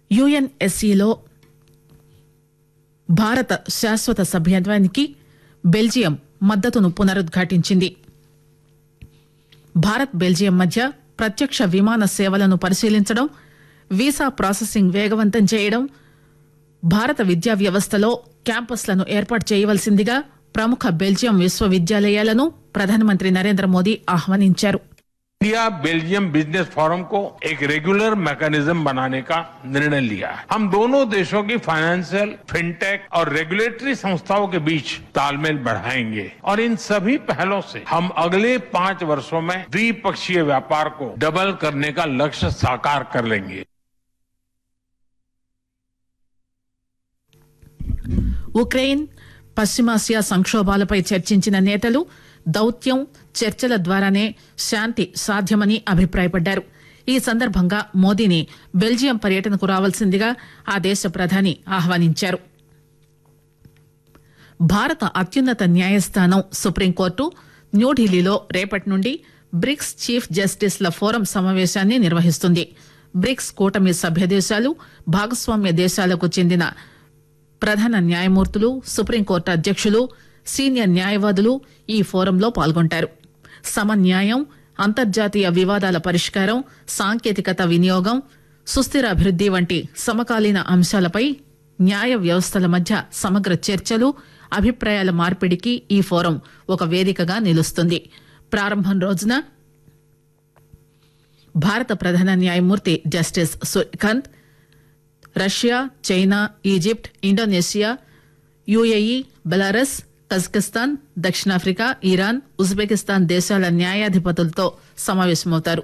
యుఎన్ఎస్సిలో భారత శాశ్వత సభ్యత్వానికి బెల్జియం మద్దతును పునరుద్ఘాటించింది భారత్ బెల్జియం మధ్య ప్రత్యక్ష విమాన సేవలను పరిశీలించడం వీసా ప్రాసెసింగ్ వేగవంతం చేయడం భారత విద్యా వ్యవస్థలో క్యాంపస్లను ఏర్పాటు చేయవలసిందిగా ప్రముఖ బెల్జియం విశ్వవిద్యాలయాలను ప్రధానమంత్రి నరేంద్ర మోదీ ఆహ్వానించారు इंडिया बेल्जियम बिजनेस फोरम को एक रेगुलर मैकेनिज्म बनाने का निर्णय लिया है हम दोनों देशों की फाइनेंशियल फिनटेक और रेगुलेटरी संस्थाओं के बीच तालमेल बढ़ाएंगे और इन सभी पहलों से हम अगले पांच वर्षों में द्विपक्षीय व्यापार को डबल करने का लक्ष्य साकार कर लेंगे ఉక్రెయిన్ పశ్చిమాసియా సంక్షోభాలపై చర్చించిన నేతలు దౌత్యం చర్చల ద్వారానే శాంతి సాధ్యమని అభిప్రాయపడ్డారు ఈ సందర్భంగా మోదీని బెల్జియం పర్యటనకు రావాల్సిందిగా ఆ దేశ ప్రధాని ఆహ్వానించారు భారత అత్యున్నత న్యాయస్థానం సుప్రీంకోర్టు న్యూఢిల్లీలో రేపటి నుండి బ్రిక్స్ చీఫ్ జస్టిస్ల ఫోరం సమావేశాన్ని నిర్వహిస్తుంది బ్రిక్స్ కూటమి సభ్య దేశాలు భాగస్వామ్య దేశాలకు చెందిన ప్రధాన న్యాయమూర్తులు సుప్రీంకోర్టు అధ్యక్షులు సీనియర్ న్యాయవాదులు ఈ ఫోరంలో పాల్గొంటారు సమన్యాయం అంతర్జాతీయ వివాదాల పరిష్కారం సాంకేతికత వినియోగం సుస్థిర అభివృద్ది వంటి సమకాలీన అంశాలపై న్యాయ వ్యవస్థల మధ్య సమగ్ర చర్చలు అభిప్రాయాల మార్పిడికి ఈ ఫోరం ఒక వేదికగా నిలుస్తుంది ప్రారంభం రోజున భారత ప్రధాన న్యాయమూర్తి justice Suryakant Russia China Egypt Indonesia UAE Belarus Kazakhstan దక్షిణాఫ్రికా ఇరాన్ ఉజ్బెకిస్తాన్ దేశాల న్యాయాధిపతులతో సమావేశమవుతారు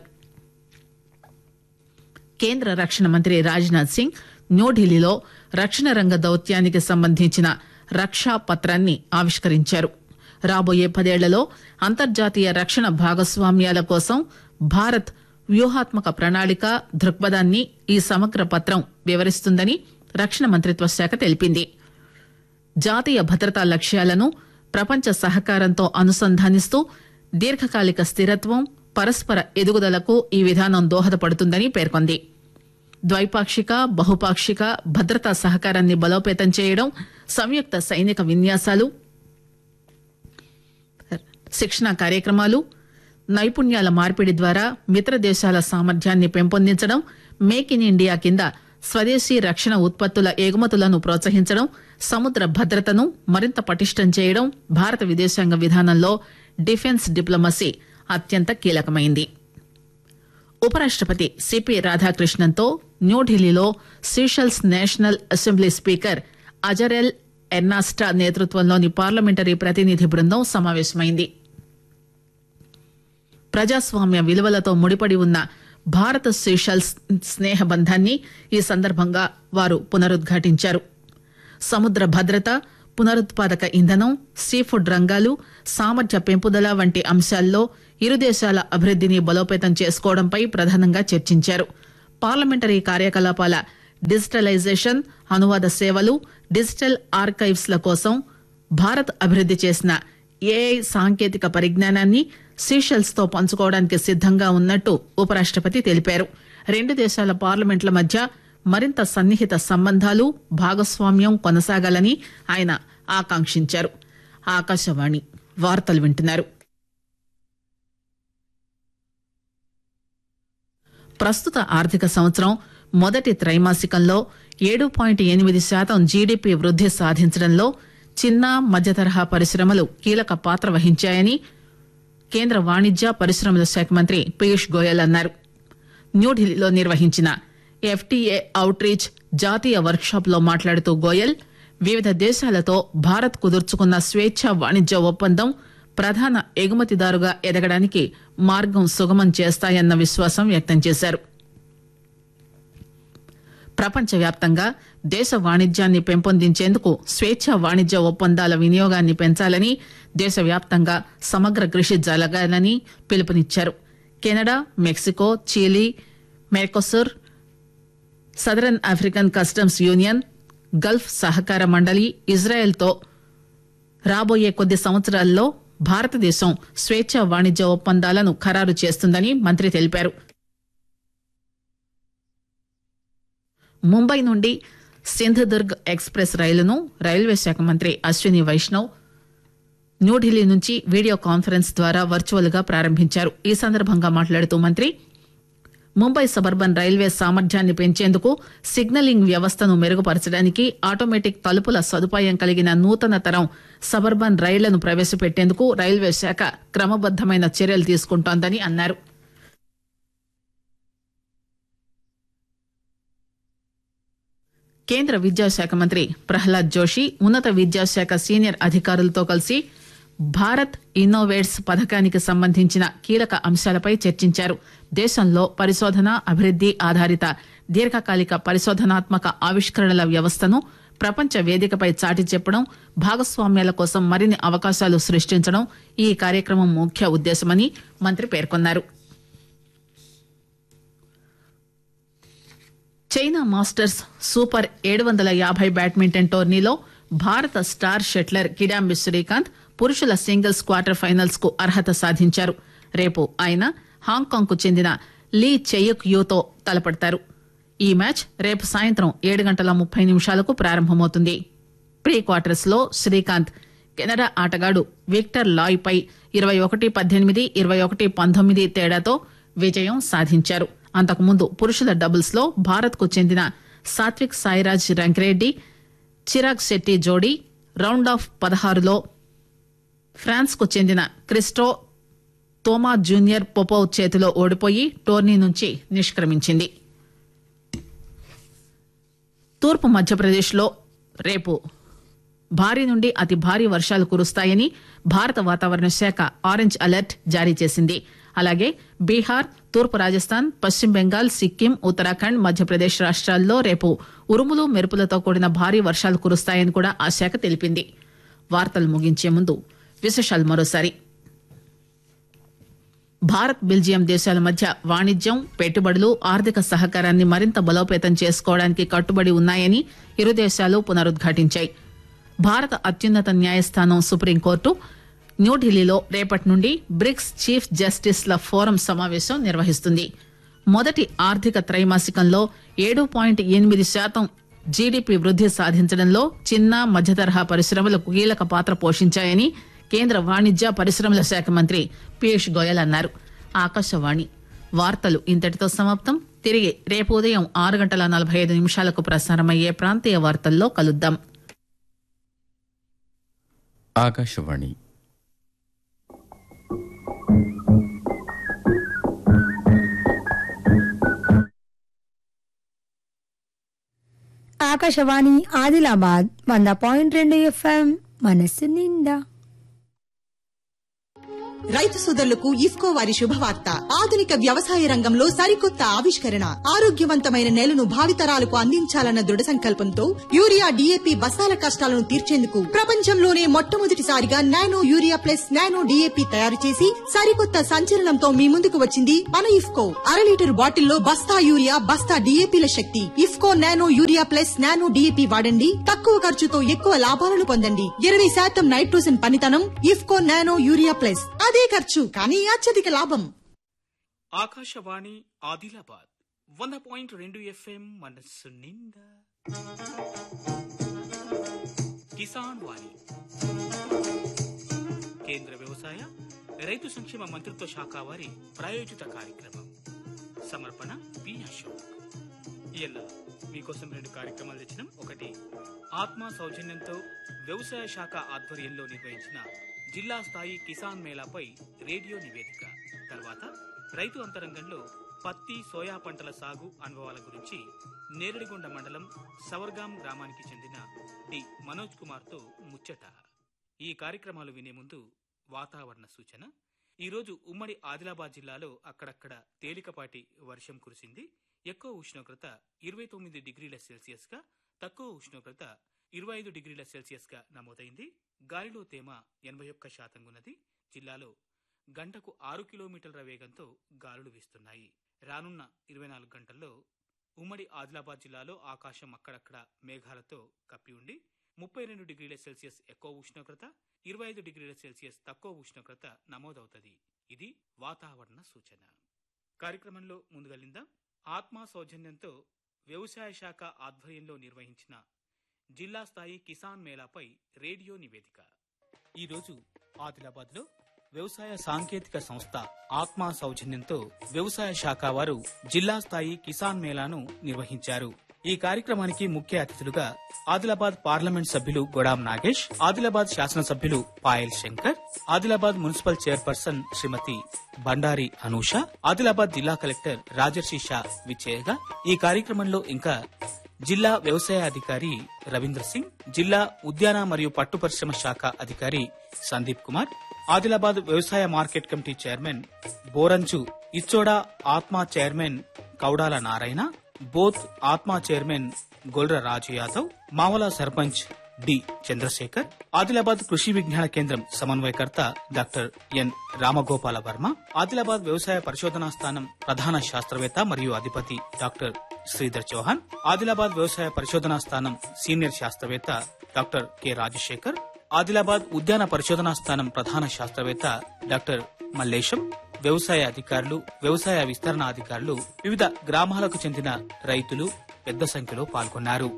కేంద్ర రక్షణ మంత్రి రాజ్నాథ్ సింగ్ న్యూఢిల్లీలో రక్షణ రంగ దౌత్యానికి సంబంధించిన రక్షా పత్రాన్ని ఆవిష్కరించారు రాబోయే పదేళ్లలో అంతర్జాతీయ రక్షణ భాగస్వామ్యాల కోసం భారత్ వ్యూహాత్మక ప్రణాళిక దృక్పథాన్ని ఈ సమగ్ర పత్రం వివరిస్తుందని రక్షణ మంత్రిత్వ శాఖ తెలిపింది జాతీయ భద్రతా లక్ష్యాలను ప్రపంచ సహకారంతో అనుసంధానిస్తూ దీర్ఘకాలిక స్థిరత్వం పరస్పర ఎదుగుదలకు ఈ విధానం దోహదపడుతుందని పేర్కొంది ద్వైపాక్షిక బహుపాక్షిక భద్రతా సహకారాన్ని బలోపేతం చేయడం సంయుక్త సైనిక విన్యాసాలు శిక్షణ కార్యక్రమాలు నైపుణ్యాల మార్పిడి ద్వారా మిత్ర దేశాల సామర్థ్యాన్ని పెంపొందించడం మేక్ ఇన్ ఇండియా కింద స్వదేశీ రక్షణ ఉత్పత్తుల ఎగుమతులను ప్రోత్సహించడం సముద్ర భద్రతను మరింత పటిష్టం చేయడం భారత విదేశాంగ విధానంలో డిఫెన్స్ డిప్లొమసీ అత్యంత కీలకమైంది ఉపరాష్టపతి సిపి రాధాకృష్ణన్తో న్యూఢిల్లీలో Seychelles national assembly speaker Azarel Ernesta నేతృత్వంలోని పార్లమెంటరీ ప్రతినిధి బృందం సమావేశమైంది ప్రజాస్వామ్య విలువలతో ముడిపడి ఉన్న భారత సీషెల్స్ స్నేహబంధాన్ని ఈ సందర్భంగా వారు పునరుద్ఘాటించారు సముద్ర భద్రత పునరుత్పాదక ఇంధనం సీఫుడ్ రంగాలు సామర్థ్య పెంపుదల వంటి అంశాల్లో ఇరు దేశాల అభివృద్దిని బలోపేతం చేసుకోవడంపై ప్రధానంగా చర్చించారు పార్లమెంటరీ కార్యకలాపాల డిజిటలైజేషన్ అనువాద సేవలు డిజిటల్ ఆర్కైవ్స్ ల కోసం భారత్ అభివృద్ది చేసిన ఏఐ సాంకేతిక పరిజ్ఞానాన్ని సీషెల్స్ తో పంచుకోవడానికి సిద్దంగా ఉన్నట్టు ఉపరాష్టపతి తెలిపారు రెండు దేశాల పార్లమెంట్ల మధ్య మరింత సన్నిహిత సంబంధాలు భాగస్వామ్యం కొనసాగాలని ఆయన ఆకాంక్షించారు ఆకాశవాణి వార్తలు వింటున్నారు ప్రస్తుత ఆర్థిక సంవత్సరం మొదటి త్రైమాసికంలో ఏడు పాయింట్ ఎనిమిది శాతం జీడీపీ వృద్ది సాధించడంలో చిన్న మధ్యతరహా పరిశ్రమలు కీలక పాత్ర వహించాయని కేంద్ర వాణిజ్య పరిశ్రమల శాఖ మంత్రి పీయూష్ గోయల్ అన్నారు న్యూఢిల్లీలో నిర్వహించిన ఎఫ్టీఏ అవుట్ రీచ్ జాతీయ వర్క్షాప్ లో మాట్లాడుతూ గోయల్ వివిధ దేశాలతో భారత్ కుదుర్చుకున్న స్వేచ్ఛ వాణిజ్య ఒప్పందం ప్రధాన ఎగుమతిదారుగా ఎదగడానికి మార్గం సుగమం చేస్తాయన్న విశ్వాసం వ్యక్తం చేశారు ప్రపంచవ్యాప్తంగా దేశ వాణిజ్యాన్ని పెంపొందించేందుకు స్వేచ్ఛ వాణిజ్య ఒప్పందాల వినియోగాన్ని పెంచాలని దేశవ్యాప్తంగా సమగ్ర కృషి జరగాలని పిలుపునిచ్చారు Canada Mexico Chile Mercosur Southern African customs union Gulf సహకార మండలి ఇజ్రాయెల్తో రాబోయే కొద్ది సంవత్సరాల్లో భారతదేశం స్వేచ్ఛ వాణిజ్య ఒప్పందాలను ఖరారు చేస్తుందని మంత్రి తెలిపారు ముంబై నుండి సింధుదుర్గ్ ఎక్స్ప్రెస్ రైలును రైల్వే శాఖ మంత్రి అశ్విని వైష్ణవ్ న్యూఢిల్లీ నుంచి వీడియో కాన్ఫరెన్స్ ద్వారా వర్చువల్ గా ప్రారంభించారు ఈ సందర్భంగా మాట్లాడుతూ మంత్రి ముంబై సబర్బన్ రైల్వే సామర్థ్యాన్ని పెంచేందుకు సిగ్నలింగ్ వ్యవస్థను మెరుగుపరచడానికి ఆటోమేటిక్ తలుపుల సదుపాయం కలిగిన నూతన తరం సబర్బన్ రైళ్లను ప్రవేశపెట్టేందుకు రైల్వే శాఖ క్రమబద్దమైన చర్యలు తీసుకుంటోందని అన్నారు కేంద్ర విద్యాశాఖ మంత్రి ప్రహ్లాద్ జోషి ఉన్నత విద్యాశాఖ సీనియర్ అధికారులతో కలిసి భారత్ ఇన్నోవేట్స్ పథకానికి సంబంధించిన కీలక అంశాలపై చర్చించారు దేశంలో పరిశోధన అభివృద్ది ఆధారిత దీర్ఘకాలిక పరిశోధనాత్మక ఆవిష్కరణల వ్యవస్థను ప్రపంచ వేదికపై చాటి చెప్పడం భాగస్వామ్యాల కోసం మరిన్ని అవకాశాలు సృష్టించడం ఈ కార్యక్రమం ముఖ్య ఉద్దేశమని మంత్రి పేర్కొన్నారు చైనా మాస్టర్స్ సూపర్ ఏడు వందల యాభై బ్యాడ్మింటన్ టోర్నీలో భారత స్టార్ షట్లర్ కిడాంబి శ్రీకాంత్ పురుషుల సింగిల్స్ క్వార్టర్ ఫైనల్స్ కు అర్హత సాధించారు రేపు ఆయన హాంకాంగ్ కు చెందిన లీ చెయ్యక్ యూతో తలపడతారు ఈ మ్యాచ్ రేపు సాయంత్రం ఏడు గంటల ముప్పై నిమిషాలకు ప్రారంభమవుతుంది ప్రీ క్వార్టర్స్ లో శ్రీకాంత్ కెనడా ఆటగాడు విక్టర్ లాయ్ పై ఇరవై ఒకటి పద్దెనిమిది ఇరవై ఒకటి పంతొమ్మిది తేడాతో విజయం సాధించారు అంతకుముందు పురుషుల డబుల్స్ లో భారత్ కు చెందిన సాత్విక్ సాయిరాజ్ రంకిరెడ్డి చిరాగ్ శెట్టి జోడీ రౌండ్ ఆఫ్ పదహారులో ఫ్రాన్స్ కు చెందిన క్రిస్టో తోమా జూనియర్ పొపోవ్ చేతిలో ఓడిపోయి టోర్నీ నుంచి నిష్క్రమించింది తూర్పు మధ్యప్రదేశ్ లో రేపు భారీ నుండి అతి భారీ వర్షాలు కురుస్తాయని భారత వాతావరణ శాఖ ఆరెంజ్ అలర్ట్ జారీ చేసింది అలాగే బీహార్ తూర్పు రాజస్థాన్ పశ్చిమ బెంగాల్ సిక్కిం ఉత్తరాఖండ్ మధ్యప్రదేశ్ రాష్ట్రాల్లో రేపు ఉరుములు మెరుపులతో కూడిన భారీ వర్షాలు కురుస్తాయని కూడా ఆ శాఖ తెలిపింది వార్తలు ముగించే ముందు విశేషాలు మరోసారి భారత్ బెల్జియం దేశాల మధ్య వాణిజ్యం పెట్టుబడులు ఆర్థిక సహకారాన్ని మరింత బలోపేతం చేసుకోవడానికి కట్టుబడి ఉన్నాయని ఇరు దేశాలు పునరుద్ఘాటించాయి భారత అత్యున్నత న్యాయస్థానం సుప్రీంకోర్టు న్యూఢిల్లీలో రేపటి నుండి బ్రిక్స్ చీఫ్ జస్టిస్ల ఫోరం సమావేశం నిర్వహిస్తుంది మొదటి ఆర్థిక త్రైమాసికంలో ఏడు పాయింట్ ఎనిమిది శాతం జీడీపీ వృద్ది సాధించడంలో చిన్న మధ్యతరహా పరిశ్రమలు కీలక పాత్ర పోషించాయని కేంద్ర వాణిజ్య పరిశ్రమల శాఖ మంత్రి పీయూష్ గోయల్ అన్నారు ఆకాశవాణి వార్తలు ఇంతటితో సమాప్తం తిరిగి రేపు ఉదయం ఆరు గంటల నలభై ఐదు నిమిషాలకు ప్రసారమయ్యే ప్రాంతీయ వార్తల్లో కలుద్దాం ఆకాశవాణి ఆకాశవాణి ఆదిలాబాద్ వంద పాయింట్ రెండు ఎఫ్ఎం మనస్సు నిండా రైతు సోదరులకు ఇఫ్కో వారి శుభవార్త ఆధునిక వ్యవసాయ రంగంలో సరికొత్త ఆవిష్కరణ ఆరోగ్యవంతమైన నేలను భావితరాలకు అందించాలన్న దృఢ సంకల్పంతో యూరియా డీఏపీ బస్తాల కష్టాలను తీర్చేందుకు ప్రపంచంలోనే మొట్టమొదటిసారిగా nano urea plus nano DAP తయారు చేసి సరికొత్త సంచలనంతో మీ ముందుకు వచ్చింది మన ఇఫ్కో అర లీటర్ బాటిల్లో బస్తా యూరియా బస్తా డీఏపీల శక్తి IFFCO nano urea plus nano DAP వాడండి తక్కువ ఖర్చుతో ఎక్కువ లాభాలను పొందండి ఇరవై శాతం నైట్రోజన్ పనితనం ఇఫ్కో నానో యూరియా ప్లస్ అదే ఖర్చు కానీ అత్యధిక లాభం ఆకాశవాణి ఆదిలాబాద్ వంద పాయింట్ రెండు ఎఫ్ఎం మనస్సు నిండా కిసాన్ వాణి కేంద్ర వ్యవసాయ రైతు సంక్షేమ మంత్రిత్వ శాఖ వారి ప్రాయోజిత కార్యక్రమం సమర్పణ పి అశోక్ ఇయల్ల మీకోసం రెండు కార్యక్రమాలు తెచ్చినాం ఒకటి ఆత్మ సౌజన్యంతో వ్యవసాయ శాఖ ఆధ్వర్యంలో నిర్వహించిన జిల్లా స్థాయి కిసాన్ మేళాపై రేడియో నివేదిక తర్వాత రైతు అంతరంగంలో పత్తి సోయా పంటల సాగు అనుభవాల గురించి నేరడిగొండ మండలం సవర్గాం గ్రామానికి చెందిన డి మనోజ్ కుమార్తో ముచ్చట ఈ కార్యక్రమాలు వినే ముందు వాతావరణ సూచన ఈరోజు ఉమ్మడి ఆదిలాబాద్ జిల్లాలో అక్కడక్కడ తేలికపాటి వర్షం కురిసింది ఎక్కువ ఉష్ణోగ్రత ఇరవై తొమ్మిది డిగ్రీల సెల్సియస్ గా తక్కువ ఉష్ణోగ్రత ఇరవై ఐదు డిగ్రీల సెల్సియస్ గా నమోదైంది గాలిలో తేమ ఎనభై ఒక్క శాతం ఉన్నది జిల్లాలో గంటకు ఆరు కిలోమీటర్ల వేగంతో గాలులు వీస్తున్నాయి రానున్న ఇరవై నాలుగు గంటల్లో ఉమ్మడి ఆదిలాబాద్ జిల్లాలో ఆకాశం అక్కడక్కడ మేఘాలతో కప్పి ఉండి ముప్పై రెండు డిగ్రీల సెల్సియస్ ఎక్కువ ఉష్ణోగ్రత ఇరవై ఐదు డిగ్రీల సెల్సియస్ తక్కువ ఉష్ణోగ్రత నమోదవుతుంది ఇది వాతావరణ సూచన కార్యక్రమంలో ముందుగలిందాం ఆత్మ సౌజన్యంతో వ్యవసాయ శాఖ ఆధ్వర్యంలో నిర్వహించిన జిల్లా స్థాయి కిసాన్ మేళాపై రేడియో నివేదిక ఈరోజు ఆదిలాబాద్లో వ్యవసాయ సాంకేతిక సంస్థ ఆత్మ సౌజన్యంతో వ్యవసాయ శాఖ వారు జిల్లా స్థాయి కిసాన్ మేళాను నిర్వహించారు ఈ కార్యక్రమానికి ముఖ్య అతిథులుగా ఆదిలాబాద్ పార్లమెంట్ సభ్యులు గొడాం నాగేష్ ఆదిలాబాద్ శాసనసభ్యులు పాయల్ శంకర్ ఆదిలాబాద్ మున్సిపల్ చైర్పర్సన్ శ్రీమతి బండారి అనూష ఆదిలాబాద్ జిల్లా కలెక్టర్ రాజర్షి షా విచ్చేయగా ఈ కార్యక్రమంలో ఇంకా జిల్లా వ్యవసాయ అధికారి రవీంద్ర సింగ్ జిల్లా ఉద్యాన మరియు పట్టు పరిశ్రమ శాఖ అధికారి సందీప్ కుమార్ ఆదిలాబాద్ వ్యవసాయ market committee chairman Boranchu Ichoda ATMA chairman Kaudala Narayana Boath ATMA chairman Golla Raju Yadav Mavala sarpanch D Chandrashekar Adilabad Krishi Vigyan Kendra సమన్వయకర్త డాక్టర్ ఎన్ రామగోపాల వర్మ ఆదిలాబాద్ వ్యవసాయ పరిశోధనా స్థానం ప్రధాన శాస్త్రవేత్త మరియు అధిపతి డాక్టర్ శ్రీధర్ చౌహాన్ ఆదిలాబాద్ వ్యవసాయ పరిశోధనా స్థానం సీనియర్ శాస్త్రవేత్త డాక్టర్ కె రాజశేఖర్ ఆదిలాబాద్ ఉద్యాన పరిశోధనా స్థానం ప్రధాన శాస్త్రవేత్త డాక్టర్ మల్లేశం వ్యవసాయ అధికారులు వ్యవసాయ విస్తరణ అధికారులు వివిధ గ్రామాలకు చెందిన రైతులు పెద్ద సంఖ్యలో పాల్గొన్నారు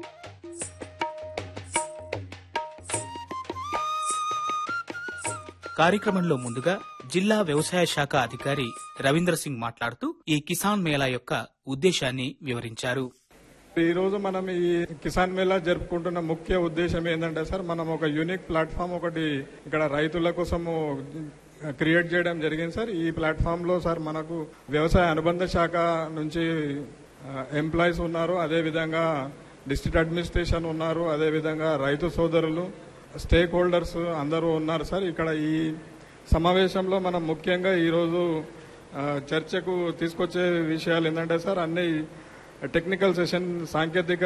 కార్యక్రమంలో ముందుగా జిల్లా వ్యవసాయ శాఖ అధికారి రవీంద్ర సింగ్ మాట్లాడుతూ ఈ కిసాన్ మేళా యొక్క ఉద్దేశాన్ని వివరించారు ఈ రోజు మనం ఈ కిసాన్ మేళా జరుపుకుంటున్న ముఖ్య ఉద్దేశం ఏంటంటే సార్ మనం ఒక యూనిక్ ప్లాట్ఫామ్ ఒకటి ఇక్కడ రైతుల కోసము క్రియేట్ చేయడం జరిగింది సార్ ఈ ప్లాట్ఫామ్ లో సార్ మనకు వ్యవసాయ అనుబంధ శాఖ నుంచి ఎంప్లాయీస్ ఉన్నారు అదే విధంగా డిస్ట్రిక్ట్ అడ్మినిస్ట్రేషన్ ఉన్నారు అదే విధంగా రైతు సోదరులు స్టేక్ హోల్డర్స్ అందరూ ఉన్నారు సార్ ఇక్కడ ఈ సమావేశంలో మనం ముఖ్యంగా ఈరోజు ఆ, చర్చకు తీసుకొచ్చే విషయాలు ఏంటంటే సార్ అన్ని టెక్నికల్ సెషన్ సాంకేతిక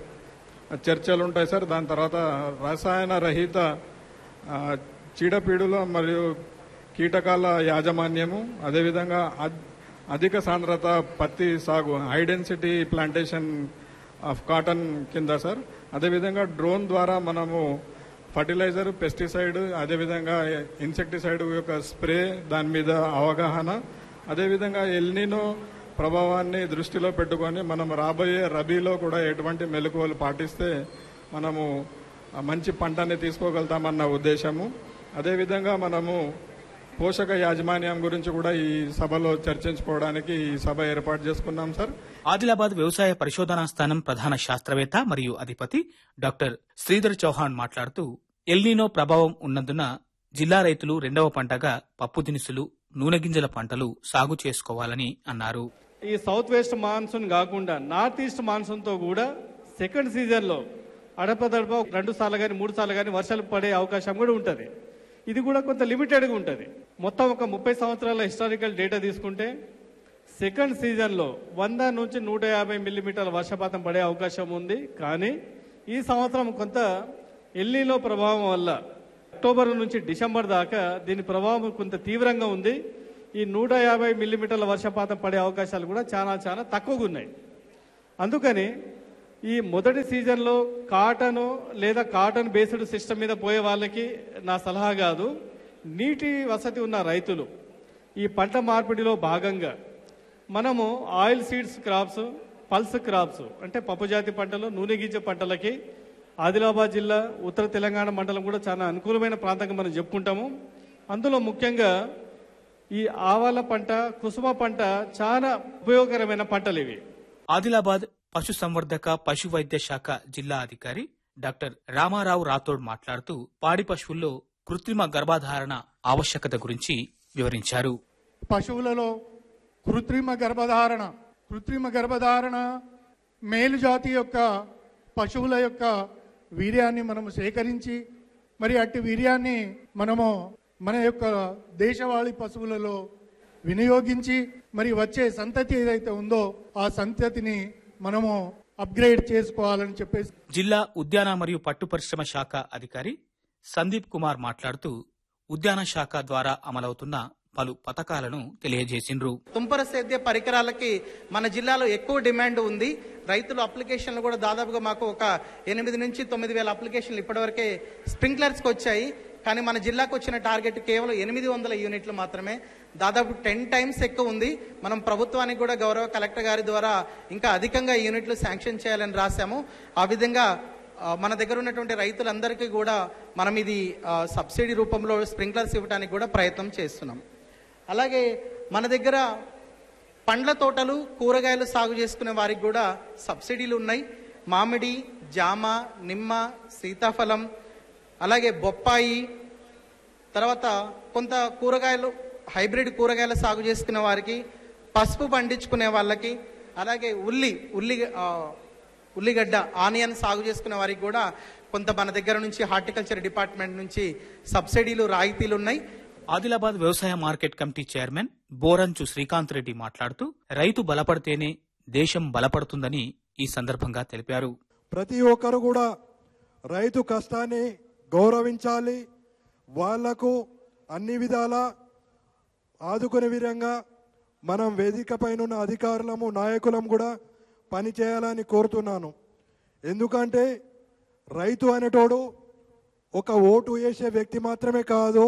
చర్చలు ఉంటాయి సార్ దాని తర్వాత రసాయన రహిత ఆ, చీడపీడుల మరియు కీటకాల యాజమాన్యము అదేవిధంగా అద్- అధిక సాంద్రత పత్తి సాగు high density plantation of cotton కింద సార్ అదేవిధంగా డ్రోన్ ద్వారా మనము ఫర్టిలైజర్ పెస్టిసైడ్ అదేవిధంగా ఇన్సెక్టిసైడ్ యొక్క స్ప్రే దాని మీద అవగాహన అదేవిధంగా ఎల్నినో ప్రభావాన్ని దృష్టిలో పెట్టుకొని మనం రాబోయే రబీలో కూడా ఎటువంటి మెలకువలు పాటిస్తే మనము ఆ మంచి పంటని తీసుకోగలుగుతామన్న ఉద్దేశము అదేవిధంగా మనము పోషక యాజమాన్యం గురించి కూడా ఈ సభలో చర్చించుకోవడానికి ఈ సభ ఏర్పాటు చేసుకున్నాం సార్ ఆదిలాబాద్ వ్యవసాయ పరిశోధనా స్థానం ప్రధాన శాస్త్రవేత్త మరియు అధిపతి డాక్టర్ శ్రీధర్ చౌహాన్ మాట్లాడుతూ ఎల్నీనో ప్రభావం ఉన్నందున జిల్లా రైతులు రెండవ పంటగా పప్పు దినుసులు నూనె గింజల పంటలు సాగు చేసుకోవాలని అన్నారు ఈ సౌత్ వెస్ట్ మాన్సూన్ కాకుండా నార్త్ ఈస్ట్ మాన్సూన్తో కూడా సెకండ్ సీజన్లో అడపదడప రెండు సార్లు కానీ మూడు సార్లు కానీ వర్షాలు పడే అవకాశం కూడా ఉంటుంది ఇది కూడా కొంత లిమిటెడ్గా ఉంటుంది మొత్తం ఒక ముప్పై సంవత్సరాల హిస్టారికల్ డేటా తీసుకుంటే సెకండ్ సీజన్లో వంద నుంచి నూట యాభై మిల్లీమీటర్ల వర్షపాతం పడే అవకాశం ఉంది కానీ ఈ సంవత్సరం కొంత ఎల్లీలో ప్రభావం వల్ల అక్టోబర్ నుంచి డిసెంబర్ దాకా దీని ప్రభావం కొంత తీవ్రంగా ఉంది ఈ నూట యాభై మిల్లీమీటర్ల వర్షపాతం పడే అవకాశాలు కూడా చాలా చాలా తక్కువగా ఉన్నాయి అందుకని ఈ మొదటి సీజన్లో కాటన్ లేదా కాటన్ బేస్డ్ సిస్టమ్ మీద పోయే వాళ్ళకి నా సలహా కాదు నీటి వసతి ఉన్న రైతులు ఈ పంట మార్పిడిలో భాగంగా మనము oil seeds crops pulse crops అంటే పప్పు జాతి పంటలు నూనె గింజ పంటలకి ఆదిలాబాద్ జిల్లా ఉత్తర తెలంగాణ మండలం కూడా చాలా అనుకూలమైన ప్రాంతంగా మనం చెప్పుకుంటాము అందులో ముఖ్యంగా ఈ ఆవాల పంట కుసుమ పంట చాలా ఉపయోగకరమైన పంటలు ఇవి ఆదిలాబాద్ పశు సంవర్ధక పశు వైద్య శాఖ జిల్లా అధికారి డాక్టర్ రామారావు రాథోడ్ మాట్లాడుతూ పాడి పశువుల్లో కృత్రిమ గర్భధారణ ఆవశ్యకత గురించి వివరించారు పశువులలో కృత్రిమ గర్భధారణ కృత్రిమ గర్భధారణ మేలు జాతి యొక్క పశువుల యొక్క వీర్యాన్ని మనము సేకరించి మరి అట్టి వీర్యాన్ని మనము మన యొక్క దేశవాళీ పశువులలో వినియోగించి మరి వచ్చే సంతతి ఏదైతే ఉందో ఆ సంతతిని మనము అప్గ్రేడ్ చేసుకోవాలని చెప్పేసి జిల్లా ఉద్యాన మరియు పట్టు పరిశ్రమ శాఖ అధికారి సందీప్ కుమార్ మాట్లాడుతూ ఉద్యాన శాఖ ద్వారా అమలవుతున్న పలు పథకాలను తెలియజేసిండ్రు తుంపర సేద్య పరికరాలకి మన జిల్లాలో ఎక్కువ డిమాండ్ ఉంది రైతులు అప్లికేషన్లు కూడా దాదాపుగా మాకు ఒక ఎనిమిది నుంచి తొమ్మిది వేల అప్లికేషన్లు ఇప్పటివరకే స్ప్రింక్లర్స్కి వచ్చాయి కానీ మన జిల్లాకు వచ్చిన టార్గెట్ కేవలం ఎనిమిది వందల యూనిట్లు మాత్రమే దాదాపు టెన్ టైమ్స్ ఎక్కువ ఉంది మనం ప్రభుత్వానికి కూడా గౌరవ కలెక్టర్ గారి ద్వారా ఇంకా అధికంగా యూనిట్లు శాంక్షన్ చేయాలని రాశాము ఆ విధంగా ఆ, మన దగ్గర ఉన్నటువంటి రైతులందరికీ కూడా మనం ఇది ఆ, సబ్సిడీ రూపంలో స్ప్రింక్లర్స్ ఇవ్వడానికి కూడా ప్రయత్నం చేస్తున్నాం అలాగే మన దగ్గర పండ్ల తోటలు కూరగాయలు సాగు చేసుకునే వారికి కూడా సబ్సిడీలు ఉన్నాయి మామిడి జామ నిమ్మ సీతాఫలం అలాగే బొప్పాయి తర్వాత కొంత కూరగాయలు హైబ్రిడ్ కూరగాయల సాగు చేసుకునే వారికి పసుపు పండించుకునే వాళ్ళకి అలాగే ఉల్లి ఉల్లి ఆ, ఉల్లిగడ్డ ఆనియన్ సాగు చేసుకునే వారికి కూడా కొంత మన దగ్గర నుంచి హార్టికల్చర్ డిపార్ట్మెంట్ నుంచి సబ్సిడీలు రాయితీలు ఉన్నాయి ఆదిలాబాద్ వ్యవసాయ market committee chairman Boranchu Srikanth Reddy మాట్లాడుతూ రైతు బలపడితేనే దేశం బలపడుతుందని ఈ సందర్భంగా తెలిపారు ప్రతి ఒక్కరు కూడా రైతు కష్టాన్ని గౌరవించాలి వాళ్లకు అన్ని విధాల ఆదుకునే విధంగా మనం వేదిక పైన ఉన్న అధికారులము నాయకులం కూడా పని చేయాలని కోరుతున్నాను ఎందుకంటే రైతు అనేటోడు ఒక ఓటు వేసే వ్యక్తి మాత్రమే కాదు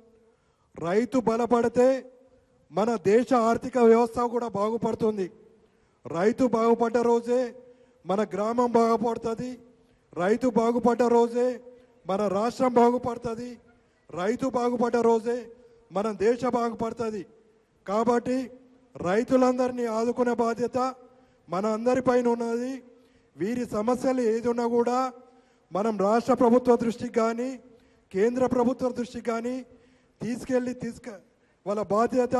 రైతు బలపడితే మన దేశ ఆర్థిక వ్యవస్థ కూడా బాగుపడుతుంది రైతు బాగుపడ్డ రోజే మన గ్రామం బాగుపడుతుంది రైతు బాగుపడ్డ రోజే మన రాష్ట్రం బాగుపడుతుంది రైతు బాగుపడ్డ రోజే మన దేశ బాగుపడుతుంది కాబట్టి రైతులందరినీ ఆదుకునే బాధ్యత మన అందరిపైన ఉన్నది వీరి సమస్యలు ఏది ఉన్నా కూడా మనం రాష్ట్ర ప్రభుత్వ దృష్టికి కానీ కేంద్ర ప్రభుత్వ దృష్టికి కానీ తీసుకెళ్ళి తీసుక వాళ్ళ బాధ్యత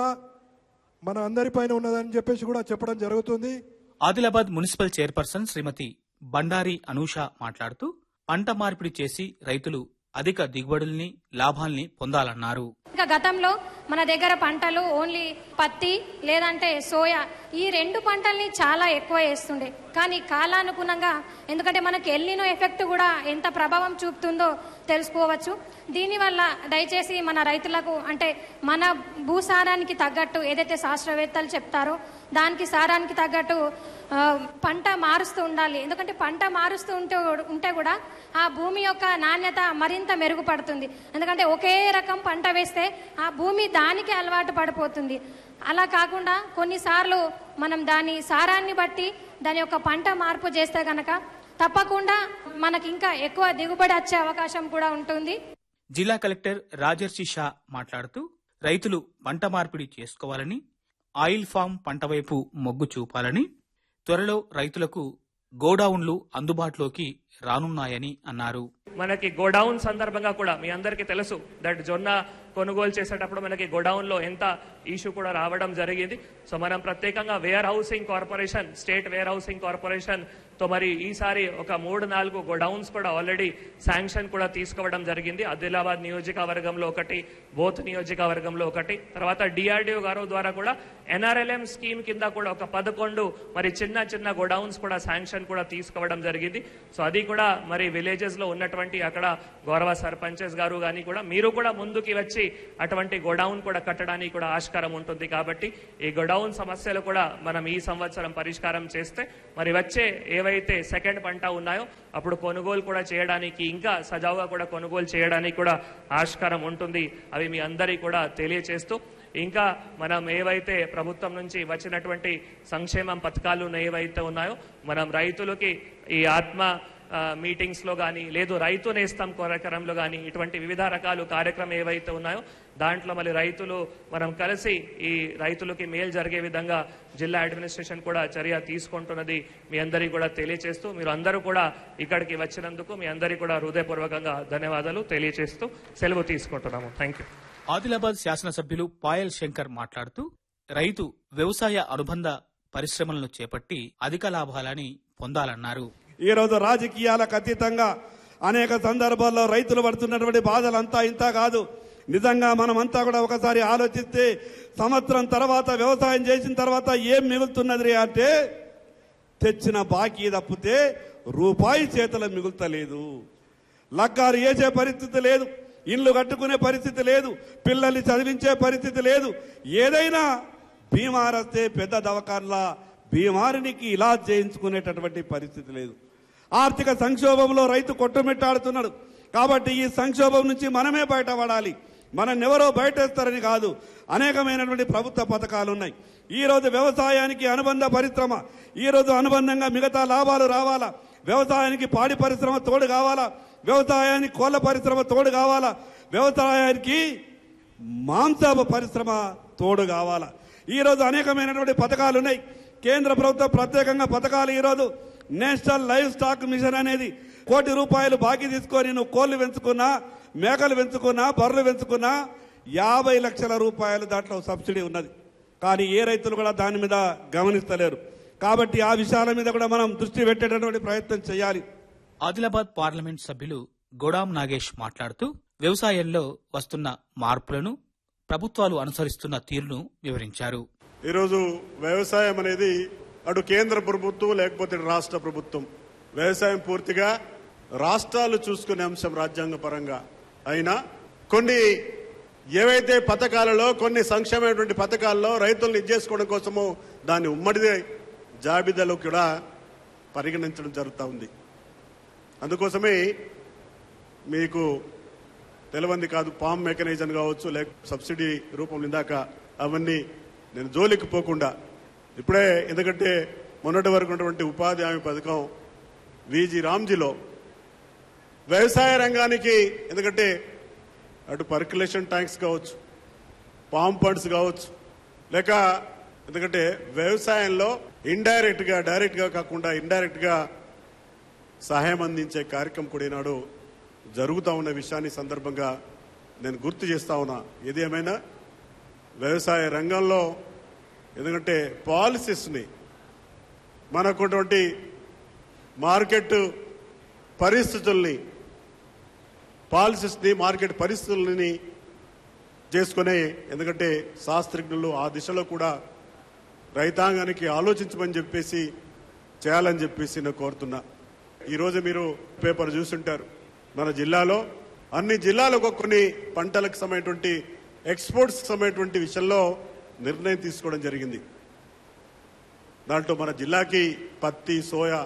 మన అందరిపైన ఉన్నదని చెప్పేసి కూడా చెప్పడం జరుగుతుంది ఆదిలాబాద్ మున్సిపల్ చైర్పర్సన్ శ్రీమతి బండారి అనూష మాట్లాడుతూ పంట మార్పిడి చేసి రైతులు అధిక దిగుబడుల్ని లాభాల్ని పొందాలన్నారు ఇంకా గతంలో మన దగ్గర పంటలు ఓన్లీ పత్తి లేదంటే సోయా ఈ రెండు పంటల్ని చాలా ఎక్కువ వేస్తుండే కానీ కాలానుగుణంగా ఎందుకంటే మనకి ఎల్లినో ఎఫెక్ట్ కూడా ఎంత ప్రభావం చూపుతుందో తెలుసుకోవచ్చు దీనివల్ల దయచేసి మన రైతులకు అంటే మన భూసారానికి తగ్గట్టు ఏదైతే శాస్త్రవేత్తలు చెప్తారో దానికి సారానికి తగ్గట్టు ఆ, పంట మారుస్తూ ఉండాలి ఎందుకంటే పంట మారుస్తూ ఉంటే ఉంటే కూడా ఆ భూమి యొక్క నాణ్యత మరింత మెరుగుపడుతుంది ఎందుకంటే ఒకే రకం పంట వేస్తే ఆ భూమి దానికి అలవాటు పడిపోతుంది అలా కాకుండా కొన్నిసార్లు మనం దాని సారాన్ని బట్టి దాని యొక్క పంట మార్పు చేస్తే గనక తప్పకుండా మనకి ఇంకా ఎక్కువ దిగుబడి వచ్చే అవకాశం కూడా ఉంటుంది జిల్లా కలెక్టర్ రాజర్షి షా మాట్లాడుతూ రైతులు పంట మార్పిడి చేసుకోవాలని ఆయిల్ ఫామ్ పంట వైపు మొగ్గు చూపాలని త్వరలో రైతులకు గోడౌన్లు అందుబాటులోకి రానున్నాయని అన్నారు మనకి గోడౌన్ సందర్భంగా కూడా మీ అందరికీ తెలుసు దట్ జొన్న కొనుగోలు చేసేటప్పుడు మనకి గోడౌన్ లో ఎంత ఇష్యూ కూడా రావడం జరిగింది సో మనం ప్రత్యేకంగా warehousing corporation state warehousing corporation తో మరి ఈసారి ఒక మూడు నాలుగు గోడౌన్స్ కూడా ఆల్రెడీ శాంక్షన్ కూడా తీసుకోవడం జరిగింది ఆదిలాబాద్ నియోజకవర్గంలో ఒకటి బోత్ నియోజకవర్గంలో ఒకటి తర్వాత డిఆర్డిఓ గారు ద్వారా కూడా ఎన్ఆర్ఎల్ఎం స్కీమ్ కింద కూడా ఒక పదకొండు మరి చిన్న చిన్న గోడౌన్స్ కూడా శాంక్షన్ కూడా తీసుకోవడం జరిగింది సో అది కూడా మరి విలేజెస్ లో ఉన్నటువంటి అక్కడ గౌరవ సర్పంచెస్ గారు కానీ కూడా మీరు కూడా ముందుకి వచ్చి అటువంటి గోడౌన్ కూడా కట్టడానికి కూడా ఆస్కారం ఉంటుంది కాబట్టి ఈ గోడౌన్ సమస్యలు కూడా మనం ఈ సంవత్సరం పరిష్కారం చేస్తే మరి వచ్చే ఏవైతే సెకండ్ పంట ఉన్నాయో అప్పుడు కొనుగోలు కూడా చేయడానికి ఇంకా సజావుగా కూడా కొనుగోలు చేయడానికి కూడా ఆస్కారం ఉంటుంది అవి మీ అందరికీ కూడా తెలియచేస్తూ ఇంకా మనం ఏవైతే ప్రభుత్వం నుంచి వచ్చినటువంటి సంక్షేమం పథకాలు ఏవైతే ఉన్నాయో మనం రైతులకి ఈ ఆత్మ ఆ, మీటింగ్స్ లో కానీ లేదు రైతు నేస్తం కార్యక్రమంలో కానీ ఇటువంటి వివిధ రకాలు కార్యక్రమం ఏవైతే ఉన్నాయో దాంట్లో మళ్ళీ రైతులు మనం కలిసి ఈ రైతులకి మేలు జరిగే విధంగా జిల్లా అడ్మినిస్ట్రేషన్ కూడా చర్య తీసుకుంటున్నది మీ అందరికీ కూడా తెలియచేస్తూ మీరు అందరూ కూడా ఇక్కడికి వచ్చినందుకు మీ అందరికీ కూడా హృదయపూర్వకంగా ధన్యవాదాలు తెలియచేస్తూ సెలవు తీసుకుంటున్నాము థ్యాంక్ యూ ఆదిలాబాద్ శాసనసభ్యులు పాయల్ శంకర్ మాట్లాడుతూ రైతు వ్యవసాయ అనుబంధ పరిశ్రమలను చేపట్టి అధిక లాభాలని పొందాలన్నారు ఈ రోజు రాజకీయాలకు అతీతంగా అనేక సందర్భాల్లో రైతులు పడుతున్నటువంటి బాధలంతా ఇంత కాదు నిజంగా మనమంతా కూడా ఒకసారి ఆలోచిస్తే సంవత్సరం తర్వాత వ్యవసాయం చేసిన తర్వాత ఏం మిగులుతున్నది అంటే తెచ్చిన బాకీ తప్పితే రూపాయి చేతుల మిగులుతలేదు లగ్గారు వేసే పరిస్థితి లేదు ఇల్లు కట్టుకునే పరిస్థితి లేదు పిల్లల్ని చదివించే పరిస్థితి లేదు ఏదైనా బీమార్ వస్తే పెద్ద దవాఖాన్లా బీమారినికి ఇలా చేయించుకునేటటువంటి పరిస్థితి లేదు ఆర్థిక సంక్షోభంలో రైతు కొట్టుమిట్టాడుతున్నాడు కాబట్టి ఈ సంక్షోభం నుంచి మనమే బయటపడాలి మనల్ని ఎవరో బయటేస్తారని కాదు అనేకమైనటువంటి ప్రభుత్వ పథకాలు ఉన్నాయి ఈ రోజు వ్యవసాయానికి అనుబంధ పరిశ్రమ ఈ రోజు అనుబంధంగా మిగతా లాభాలు రావాలా వ్యవసాయానికి పాడి పరిశ్రమ తోడు కావాలా వ్యవసాయానికి కోళ్ళ పరిశ్రమ తోడు కావాలా వ్యవసాయానికి మాంసాప పరిశ్రమ తోడు కావాలా ఈ రోజు అనేకమైనటువంటి పథకాలు ఉన్నాయి కేంద్ర ప్రభుత్వం ప్రత్యేకంగా పథకాలు ఈరోజు నేషనల్ లైవ్ స్టాక్ మిషన్ అనేది కోటి రూపాయలు బాకీ తీసుకొని నువ్వు కోళ్లు పెంచుకున్నా మేకలు పెంచుకున్నా బర్రెలు పెంచుకున్నా యాభై లక్షల రూపాయలు దాంట్లో సబ్సిడీ ఉన్నది కానీ ఏ రైతులు కూడా దాని మీద గమనిస్తలేరు కాబట్టి ఆ విషయాల మీద కూడా మనం దృష్టి పెట్టేటటువంటి ప్రయత్నం చేయాలి ఆదిలాబాద్ పార్లమెంట్ సభ్యులు గోడాం నాగేష్ మాట్లాడుతూ వ్యవసాయంలో వస్తున్న మార్పులను ప్రభుత్వాలు అనుసరిస్తున్న తీరును వివరించారు ఈరోజు వ్యవసాయం అనేది అటు కేంద్ర ప్రభుత్వం లేకపోతే ఇటు రాష్ట్ర ప్రభుత్వం వ్యవసాయం పూర్తిగా రాష్ట్రాలు చూసుకునే అంశం రాజ్యాంగ పరంగా అయినా కొన్ని ఏవైతే పథకాలలో కొన్ని సంక్షేమైనటువంటి పథకాల్లో రైతులను ఇచ్చేసుకోవడం కోసము దాన్ని ఉమ్మడి జాబితాలో కూడా పరిగణించడం జరుగుతూ ఉంది అందుకోసమే మీకు తెలవంది కాదు పామ్ మెకానిజం కావచ్చు లేక సబ్సిడీ రూపంలో ఇందాక అవన్నీ నేను జోలికి పోకుండా ఇప్పుడే ఎందుకంటే మొన్నటి వరకు ఉన్నటువంటి ఉపాధి హామీ పథకం విజి రామ్జీలో వ్యవసాయ రంగానికి ఎందుకంటే అటు పర్క్యులేషన్ ట్యాంక్స్ కావచ్చు పామ్ ఫండ్స్ కావచ్చు లేక ఎందుకంటే వ్యవసాయంలో ఇండైరెక్ట్ గా డైరెక్ట్ గా కాకుండా ఇండైరెక్ట్ గా సహాయం అందించే కార్యక్రమం కూడా ఈనాడు జరుగుతూ ఉన్న విషయాన్ని ఈ సందర్భంగా నేను గుర్తు చేస్తా ఉన్నా ఏది ఏమైనా వ్యవసాయ రంగంలో ఎందుకంటే పాలసీస్ని మనకున్నటువంటి మార్కెట్ పరిస్థితుల్ని పాలసీస్ని మార్కెట్ పరిస్థితులని చేసుకునే ఎందుకంటే శాస్త్రజ్ఞులు ఆ దిశలో కూడా రైతాంగానికి ఆలోచించమని చెప్పేసి చేయాలని చెప్పేసి నేను కోరుతున్నా ఈరోజు మీరు పేపర్ చూసుంటారు మన జిల్లాలో అన్ని జిల్లాలకు కొన్ని పంటలకు సమయటువంటి ఎక్స్పోర్ట్స్ సమయటువంటి విషయంలో నిర్ణయం తీసుకోవడం జరిగింది దాంట్లో మన జిల్లాకి పత్తి సోయా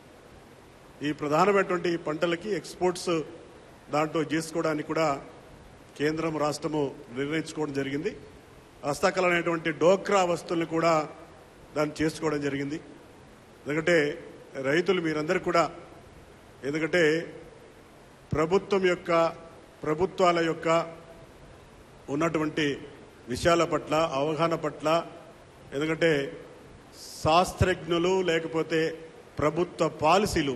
ఈ ప్రధానమైనటువంటి పంటలకి ఎక్స్పోర్ట్స్ దాంట్లో చేసుకోవడానికి కూడా కేంద్రం రాష్ట్రము నిర్ణయించుకోవడం జరిగింది హస్తకళ అనేటువంటి డోక్రా వస్తువులను కూడా దాన్ని చేసుకోవడం జరిగింది ఎందుకంటే రైతులు మీరందరూ కూడా ఎందుకంటే ప్రభుత్వం యొక్క ప్రభుత్వాల యొక్క ఉన్నటువంటి విషయాల పట్ల అవగాహన పట్ల ఎందుకంటే శాస్త్రజ్ఞులు లేకపోతే ప్రభుత్వ పాలసీలు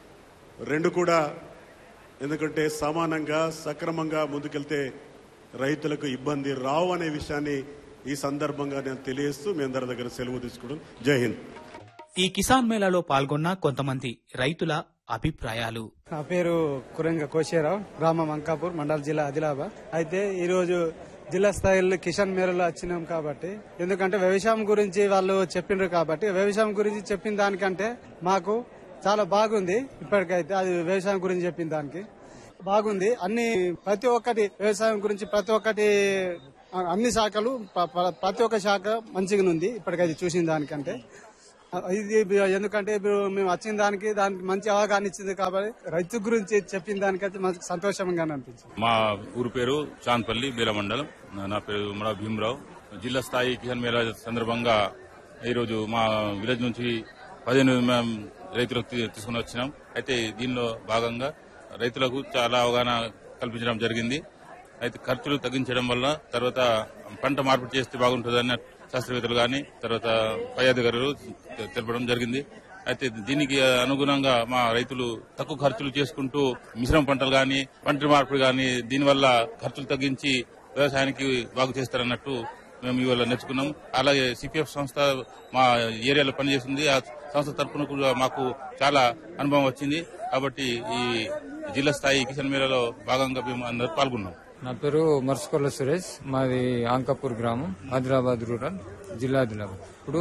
రెండు కూడా ఎందుకంటే సమానంగా సక్రమంగా ముందుకెళ్తే రైతులకు ఇబ్బంది రావు అనే విషయాన్ని ఈ సందర్భంగా నేను తెలియజేస్తూ మీ అందరి దగ్గర సెలవు తీసుకోవడం జై హింద్ ఈ కిసాన్ మేళాలో పాల్గొన్న కొంతమంది రైతుల అభిప్రాయాలు నా పేరు కురంగ కోశేరావు గ్రామం అంకాపూర్ మండల జిల్లా ఆదిలాబాద్ అయితే ఈ రోజు జిల్లా స్థాయిలో కిసాన్ మేళలో వచ్చినాం కాబట్టి ఎందుకంటే వ్యవసాయం గురించి వాళ్ళు చెప్పిండ్రు కాబట్టి వ్యవసాయం గురించి చెప్పిన దానికంటే మాకు చాలా బాగుంది ఇప్పటికైతే అది వ్యవసాయం గురించి చెప్పిన దానికి బాగుంది అన్ని ప్రతి ఒక్కటి వ్యవసాయం గురించి ప్రతి ఒక్కటి ఆ, అన్ని శాఖలు ప్ర- ప్ర- ప్రతి ఒక్క శాఖ మంచిగా ఉంది ఇప్పటికైతే చూసిన దానికంటే ఆ, ఇది బి- ఎందుకంటే ఇప్పుడు మేము వచ్చిన దానికి దానికి మంచి అవగాహన ఇచ్చింది కాబట్టి రైతు గురించి చెప్పిన దానికైతే మంచి సంతోషంగా అనిపించింది మా ఊరు పేరు చాంద్పల్లి బీల మండలం నా- నా పేరు మడా భీమరావు జిల్లా స్థాయి కిసాన్ మేళా సందర్భంగా ఈరోజు మా విలేజ్ నుంచి పదిహేను మేము రైతులకు తీ- తీసుకుని వచ్చినాం అయితే దీనిలో భాగంగా రైతులకు చాలా అవగాహన కల్పించడం జరిగింది అయితే ఖర్చులు తగ్గించడం వల్ల తర్వాత పంట మార్పిడి చేస్తే బాగుంటుందన్న శాస్త్రవేత్తలు కానీ తర్వాత పై అధికారులు తె- తెలపడం జరిగింది అయితే దీనికి అనుగుణంగా మా రైతులు తక్కువ ఖర్చులు చేసుకుంటూ మిశ్రమ పంటలు కానీ పంట మార్పిడి కానీ దీనివల్ల ఖర్చులు తగ్గించి వ్యవసాయానికి బాగు చేస్తారన్నట్టు మేము ఇవాళ నేర్చుకున్నాం అలాగే సిపిఎఫ్ సంస్థ మా ఏరియాలో పనిచేస్తుంది ఆ సంస్థ తరఫున కూడా మాకు చాలా అనుభవం వచ్చింది కాబట్టి ఈ జిల్లా స్థాయి కిసాన్ మేళాలో భాగంగా మేము అందరూ పాల్గొన్నాం నా పేరు మర్సుకొల్ల సురేష్ మాది ఆంకాపూర్ గ్రామం ఆదిలాబాద్ రూరల్ జిల్లా ఆదిలాబాద్ ఇప్పుడు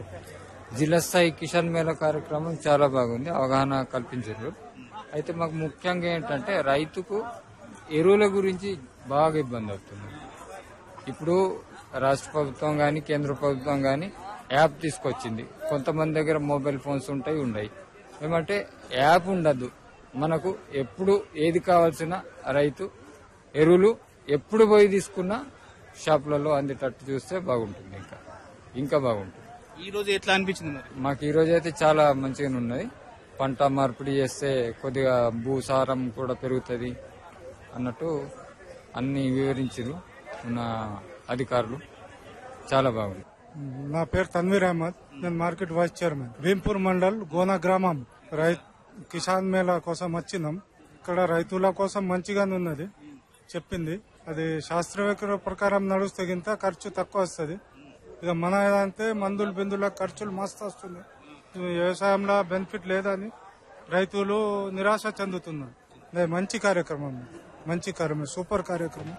జిల్లా స్థాయి కిసాన్ మేళా కార్యక్రమం చాలా బాగుంది అవగాహన కల్పించారు అయితే మాకు ముఖ్యంగా ఏంటంటే రైతుకు ఎరువుల గురించి బాగా ఇబ్బంది అవుతుంది ఇప్పుడు రాష్ట్ర ప్రభుత్వం కానీ కేంద్ర ప్రభుత్వం కానీ యాప్ తీసుకొచ్చింది కొంతమంది దగ్గర మొబైల్ ఫోన్స్ ఉంటాయి ఉన్నాయి ఏమంటే యాప్ ఉండదు మనకు ఎప్పుడు ఏది కావాల్సిన రైతు ఎరువులు ఎప్పుడు పోయి తీసుకున్నా షాపులలో అందేటట్టు చూస్తే బాగుంటుంది ఇంకా ఇంకా బాగుంటుంది ఈ రోజు ఎట్లా అనిపించింది మరి మాకు ఈ రోజు అయితే చాలా మంచిగా ఉన్నది పంట మార్పిడి చేస్తే కొద్దిగా భూసారం కూడా పెరుగుతుంది అన్నట్టు అన్ని వివరించారు ఉన్న అధికారులు చాలా బాగుంది నా పేరు తన్వీర్ అహ్మద్ నేను market vice chairman Bhimpur mandal Gona గ్రామం రై కిసాన్ మేళా కోసం వచ్చినాం ఇక్కడ రైతుల కోసం మంచిగానే ఉన్నది చెప్పింది అది శాస్త్రవేత్తల ప్రకారం నడుస్తే గింత ఖర్చు తక్కువ వస్తుంది ఇక మన అంటే మందులు బిందుల ఖర్చులు మస్తు వస్తుంది ఈ వ్యవసాయంలో బెనిఫిట్ లేదని రైతులు నిరాశ చెందుతున్నారు ఇది మంచి కార్యక్రమం మంచి కార్యక్రమం సూపర్ కార్యక్రమం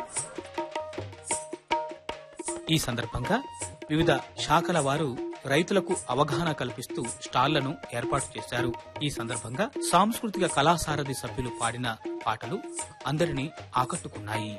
ఈ సందర్భంగా వివిధ శాఖల వారు రైతులకు అవగాహన కల్పిస్తూ స్టాళ్లను ఏర్పాటు చేశారు ఈ సందర్భంగా సాంస్కృతిక కళాసారథి సభ్యులు పాడిన పాటలు అందరినీ ఆకట్టుకున్నాయి